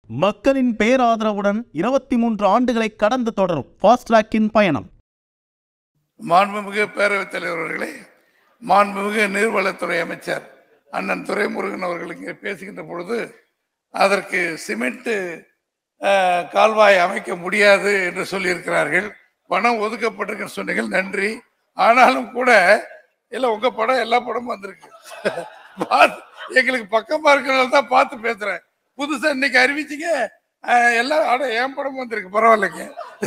மக்களின் பேராதரவுடன் இருபத்தி மூன்று ஆண்டுகளை கடந்து தொடரும் ஃபாஸ்ட்ராக்கின் பயணம் மாண்புமிகு பேரவைத் தலைவர் அவர்களே மாண்புமிகு நீர்வளத்துறை அமைச்சர் அண்ணன் துரைமுருகன் அவர்கள் இங்கே பேசுகின்ற பொழுது அதற்கு சிமெண்ட் அஹ், கால்வாய் அமைக்க முடியாது என்று சொல்லியிருக்கிறார்கள் பணம் ஒதுக்கப்பட்டிருக்குன்னு சொன்னீங்கள் நன்றி ஆனாலும் கூட இல்லை உங்க படம் எல்லா படமும் வந்திருக்கு பார்த்து- எங்களுக்கு பக்கமா இருக்கிறனால தான் பார்த்து பேசுறேன் புதுசா இன்னைக்கு அறிவிச்சிங்க அஹ், எல்லாம் அட என் படம் வந்திருக்கு பரவாயில்லைங்க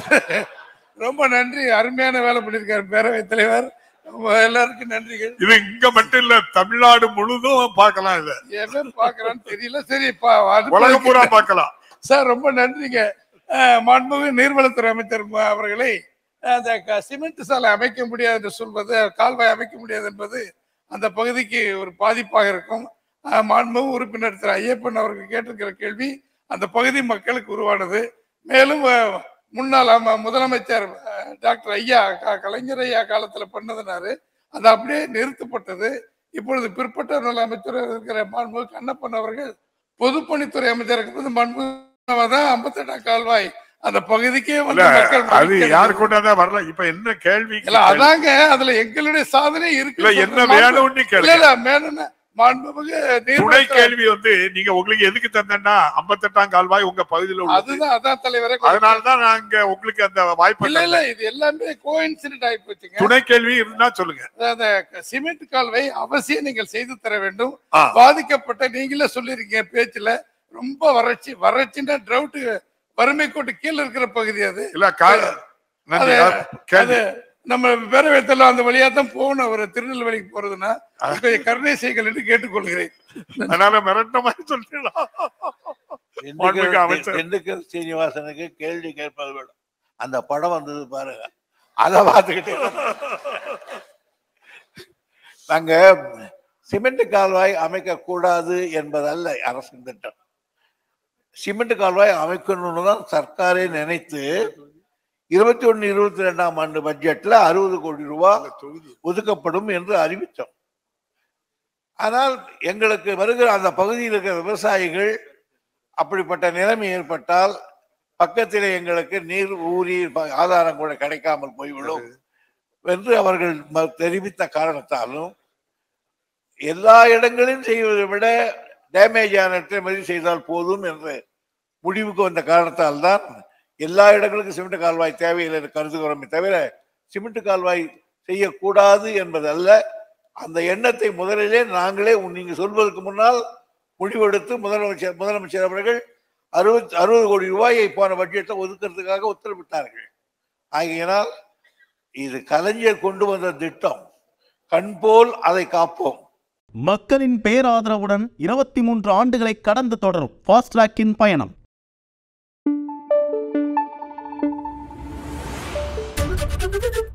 ரொம்ப நன்றி அருமையான வேலை பண்ணியிருக்காரு பேரவைத் தலைவர் ரொம்ப எல்லாருக்கும் நன்றிகள் இது இங்க மட்டும் இல்ல தமிழ்நாடு முழுதும் பார்க்கலாம் இத என்ன பாக்குறான்னு தெரியல சரி பா- அது உலகம் பூரா பார்க்கலாம் சார் ரொம்ப நன்றிங்க அஹ், மாண்புமிகு நீர்வளத்துறை அமைச்சர் ம- அவர்களை அந்த க- சிமெண்ட் சாலை அமைக்க முடியாது என்று சொல்வது கால்வாய் அமைக்க முடியாது என்பது அந்த பகுதிக்கு ஒரு பாதிப்பாக இருக்கும் அஹ், மாண்புமிகு உறுப்பினர் திரு ஐயப்பன் அவர்கள் கேட்டிருக்கிற கேள்வி அந்த பகுதி மக்களுக்கு உருவானது மேலும் அஹ், முன்னாள் அம- முதலமைச்சர் அஹ், டாக்டர் ஐயா க- கலைஞர் ஐயா காலத்துல பண்ணதுனாரு அது அப்படியே நிறுத்தப்பட்டது இப்பொழுது பிற்பட்ட நல அமைச்சர் இருக்கிற மாண்புமிகு கண்ணப்பன் அவர்கள் பொதுப்பணித்துறை அமைச்சருக்கு வந்து மண்பு தான் ஐம்பத்தெட்டாம் கால்வாய் அந்த பகுதிக்கே இல்ல வந்து மக்கள் அது மதிக்கிறது. யாரு கொண்டாதான் வரல இப்ப என்ன கேள்வி இல்ல அதாங்க அதுல எங்களுடைய சாதனை இருக்கு இல்ல என்ன வேணும்னு இல்ல கேளுங்க இல்ல மேலும் மாண்புமிகு துணை நீர்வளத்துறை- கேள்வி வந்து நீங்க உங்களுக்கு எதுக்கு தந்தேன்னா ஐம்பத்தெட்டாம் கால்வாய் உங்க பகுதியில உள்ளது அதுதான் அதான் தலைவரே அதனாலதான் நாங்க உங்களுக்கு அந்த வாய்ப்பு இல்ல இல்ல தந்தேன். இது எல்லாமே கோஇன்சிடென்ட் ஆகி போச்சுங்க துணை கேள்வி இருந்தா சொல்லுங்க அந்த சிமெண்ட் கால்வை அவசியம் நீங்கள் செய்து தர வேண்டும் ஆ. பாதிக்கப்பட்ட நீங்களே சொல்லிருக்கீங்க பேச்சுல ரொம்ப வறட்சி வறட்சின்னா drought வறுமை கோட்டு கீழே இருக்கிற பகுதி அது இல்ல கா- நன்றி. அது- கேள்வி அது நம்ம பேரவைத்தெல்லாம் அந்த வழியா தான் போகணும் ஒரு திருநெல்வேலிக்கு போறதுன்னா கொஞ்சம் கருணை செய்கள் என்று கேட்டுக்கொள்கிறேன் அதனால மிரட்ட மாதிரி சொல்றீங்களா மாண்புமிகு அமைச்சர். திண்டுக்கல் சீனிவாசனுக்கு கேள்வி கேட்பது வேணும் அந்த படம் வந்தது பாருங்க அதை பார்த்துக்கிட்டு நாங்க சிமெண்ட் கால்வாய் அமைக்க கூடாது என்பதல்ல அரசின் திட்டம் சிமெண்ட் கால்வாய் அமைக்கணும்னு தான் சர்க்காரே நினைத்து இருபத்தி ஒன்னு இருபத்தி ரெண்டாம் ஆண்டு பட்ஜெட்ல அறுபது கோடி ரூபாய் ஒதுக்கப்படும் என்று அறிவித்தோம் ஆனால் எங்களுக்கு வருகிற அந்த பகுதியில் இருக்கிற விவசாயிகள் அப்படிப்பட்ட நிலைமை ஏற்பட்டால் பக்கத்தில் எங்களுக்கு நீர் ஊறி ப- ஆதாரம் கூட கிடைக்காமல் போய்விடும் என்று அவர்கள் ம- தெரிவித்த காரணத்தாலும் எல்லா இடங்களிலும் செய்வதை விட டேமேஜ் ஆன இடத்தை மாதிரி செய்தால் போதும் என்று முடிவுக்கு வந்த காரணத்தால் தான் எல்லா இடங்களுக்கும் சிமெண்ட் கால்வாய் தேவையில்லை என்று கருதுகிறோமே தவிர சிமெண்ட் கால்வாய் செய்யக்கூடாது என்பதல்ல அந்த எண்ணத்தை முதலிலே நாங்களே உன் நீங்க சொல்வதற்கு முன்னால் முடிவெடுத்து முதலமைச்சர் முதலமைச்சர் அவர்கள் அறுபத் அறுபது கோடி ரூபாயை போன பட்ஜெட்டை ஒதுக்கிறதுக்காக உத்தரவிட்டார்கள் ஆகையினால் இது கலைஞர் கொண்டு வந்த திட்டம் கண் போல் அதை காப்போம் மக்களின் பேராதரவுடன் இருபத்தி மூன்று ஆண்டுகளை கடந்து தொடரும் ஃபாஸ்ட்ராக்கின் பயணம் Thank you.